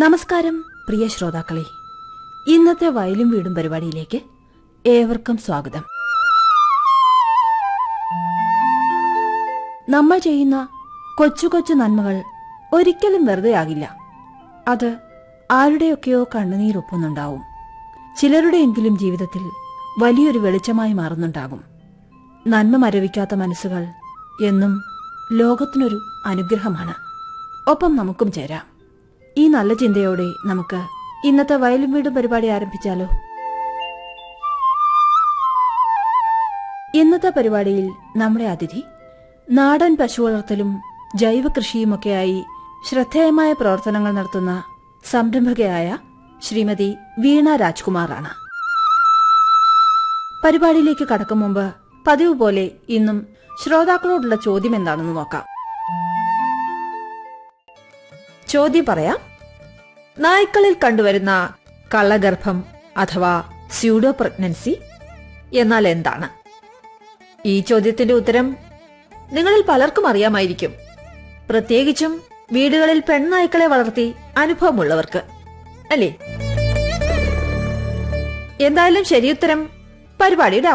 നമസ്കാരം പ്രിയ ശ്രോതാക്കളെ ഇന്നത്തെ വയലും വീടും പരിപാടിയിലേക്ക് ഏവർക്കും സ്വാഗതം നമ്മൾ ചെയ്യുന്ന കൊച്ചു കൊച്ചു നന്മകൾ ഒരിക്കലും വെറുതെ ആകില്ല അത് ആരുടെയൊക്കെയോ കണ്ണുനീരൊപ്പുന്നുണ്ടാവും ചിലരുടെയെങ്കിലും ജീവിതത്തിൽ വലിയൊരു വെളിച്ചമായി മാറുന്നുണ്ടാകും നന്മ മരവിക്കാത്ത മനസ്സുകൾ എന്നും ലോകത്തിനൊരു അനുഗ്രഹമാണ് ഒപ്പം നമുക്കും ചേരാം ഈ നല്ല ചിന്തയോടെ നമുക്ക് ഇന്നത്തെ വയലും വീടും പരിപാടി ആരംഭിച്ചാലോ ഇന്നത്തെ പരിപാടിയിൽ നമ്മുടെ അതിഥി നാടൻ പശു വളർത്തലും ജൈവ കൃഷിയുമൊക്കെയായി ശ്രദ്ധേയമായ പ്രവർത്തനങ്ങൾ നടത്തുന്ന സംരംഭകയായ ശ്രീമതി വീണ രാജ്കുമാറാണ് പരിപാടിയിലേക്ക് കടക്കും മുമ്പ് പതിവ് പോലെ ഇന്നും ശ്രോതാക്കളോടുള്ള ചോദ്യം എന്താണെന്ന് നോക്കാം ചോദ്യം പറയാം നായ്ക്കളിൽ കണ്ടുവരുന്ന കള്ളഗർഭം അഥവാ സ്യൂഡോ പ്രഗ്നൻസി എന്നാൽ എന്താണ് ഈ ചോദ്യത്തിന്റെ ഉത്തരം നിങ്ങളിൽ പലർക്കും അറിയാമായിരിക്കും പ്രത്യേകിച്ചും വീടുകളിൽ പെൺനായ്ക്കളെ വളർത്തി അനുഭവമുള്ളവർക്ക് അല്ലേ എന്തായാലും ശരിയുത്തരം പരിപാടിയുടെ